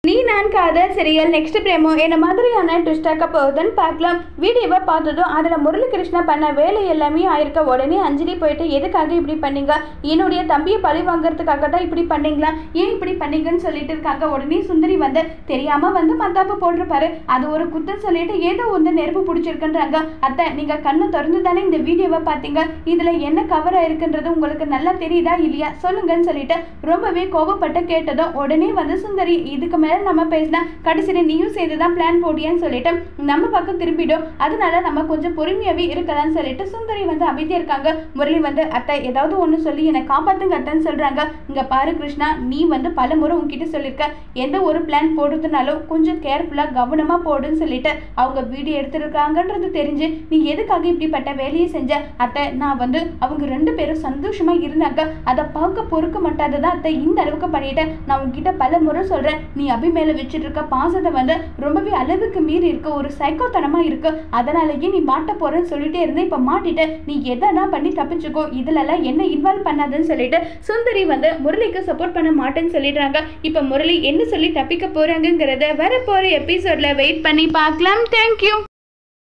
நீ நான் காதல் சீரியல் நெக்ஸ்ட் பிரேமோ என்ன மாதிரியான ட்விஸ்டாக்க போகுதுன்னு பார்க்கலாம் வீடியோவை பார்த்ததும் அதில் முரளிகிருஷ்ணா பண்ண வேலை எல்லாமே ஆயிருக்க உடனே அஞ்சலி போயிட்டு எதுக்காக இப்படி பண்ணீங்க என்னுடைய தம்பியை பழி வாங்குறதுக்காக தான் இப்படி பண்ணீங்களா ஏன் இப்படி பண்ணீங்கன்னு சொல்லிட்டு இருக்காங்க உடனே சுந்தரி வந்து தெரியாம வந்து மத்தாப்பு போட்டிருப்பாரு அது ஒரு குத்தம் சொல்லிட்டு ஏதோ வந்து நெருப்பு பிடிச்சிருக்குன்றாங்க அத்தை நீங்க கண்ணு திறந்து தானே இந்த வீடியோவை பார்த்தீங்க இதுல என்ன கவர் ஆயிருக்குன்றது உங்களுக்கு நல்லா தெரியுதா இல்லையா சொல்லுங்கன்னு சொல்லிட்டு ரொம்பவே கோபப்பட்டு கேட்டதும் உடனே வந்து சுந்தரி இதுக்கு மேல நம்ம பேசினா கடைசியில் நீயும் சேர்ந்து தான் பிளான் போடியான்னு சொல்லிட்டு நம்ம பக்கம் திரும்பிடும் அதனால நம்ம கொஞ்சம் பொறுமையாவே இருக்கலாம்னு சொல்லிட்டு சுந்தரி வந்து அமைதியா இருக்காங்க முரளி வந்து அத்தை ஏதாவது ஒன்று சொல்லி என்னை காப்பாத்துங்க அத்தைன்னு சொல்றாங்க இங்க பாரு கிருஷ்ணா நீ வந்து பல முறை உன்கிட்ட சொல்லியிருக்க எந்த ஒரு பிளான் போடுறதுனாலும் கொஞ்சம் கேர்ஃபுல்லா கவனமா போடுன்னு சொல்லிட்டு அவங்க வீடியோ எடுத்திருக்காங்கன்றது தெரிஞ்சு நீ எதுக்காக இப்படிப்பட்ட வேலையை செஞ்ச அத்தை நான் வந்து அவங்க ரெண்டு பேரும் சந்தோஷமா இருந்தாங்க அதை பார்க்க பொறுக்க மாட்டாததான் அத்தை இந்த அளவுக்கு பண்ணிட்டேன் நான் உன்கிட்ட பல முறை சொல்றேன் நீ அபி மேல வச்சுட்டு இருக்க பாசத்தை வந்து ரொம்பவே அளவுக்கு மீறி இருக்க ஒரு சைக்கோத்தனமா இருக்கு அதனாலயே நீ மாட்ட போறேன்னு சொல்லிட்டே இருந்த இப்ப மாட்டிட்ட நீ எதனா பண்ணி தப்பிச்சுக்கோ இதுல எல்லாம் என்ன இன்வால்வ் பண்ணாதுன்னு சொல்லிட்டு சுந்தரி வந்து முரளிக்கு சப்போர்ட் பண்ண மாட்டேன்னு சொல்லிடுறாங்க இப்ப முரளி என்ன சொல்லி தப்பிக்க போறாங்கங்கிறத வரப்போற எபிசோட்ல வெயிட் பண்ணி பார்க்கலாம் தேங்க்யூ